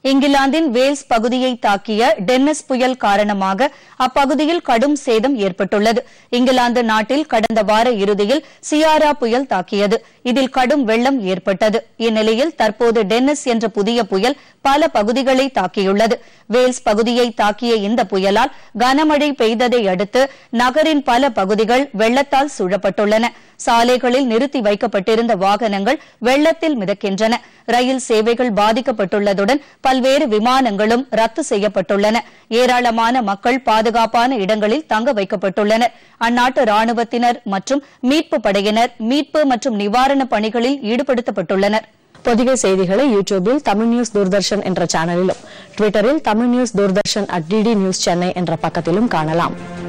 இங்கிலாந்தின் வேல்ஸ் பகுதியை தாக்கிய டென்னிஸ் புயல் காரணமாக அப்பகுதியில் கடும் சேதம் ஏற்பட்டுள்ளது இங்கிலாந்து நாட்டில் கடந்த வார இறுதியில் சியாரா புயல் தாக்கியது இதில் கடும் வெள்ளம் ஏற்பட்டது இந்நிலையில் தற்போது டென்னிஸ் என்ற புதிய புயல் பல பகுதிகளை தாக்கியுள்ளது வேல்ஸ் பகுதியை தாக்கிய இந்த புயலால் கனமழை பெய்ததை அடுத்து நகரின் பல பகுதிகள் வெள்ளத்தால் சூழப்பட்டுள்ளன சாலைகளில் நிறுத்தி வைக்கப்பட்டிருந்த வாகனங்கள் வெள்ளத்தில் மிதக்கின்றன ரயில் சேவைகள் பாதிக்கப்பட்டுள்ளதுடன் பல்வேறு விமானங்களும் ரத்து செய்யப்பட்டுள்ளன ஏராளமான மக்கள் பாதுகாப்பான இடங்களில் தங்க வைக்கப்பட்டுள்ளனர் அந்நாட்டு ராணுவத்தினர் மற்றும் மீட்பு படையினர் மீட்பு மற்றும் நிவாரணப் பணிகளில் ஈடுபடுத்தப்பட்டுள்ளனர் பொதிகை செய்திகளை யூடியூபில் தமிழ் நியூஸ் தூர்தர்ஷன் என்ற சேனலிலும் ட்விட்டரில் Tamil news Doordarshan at DD news Chennai என்ற பக்கத்திலும் காணலாம்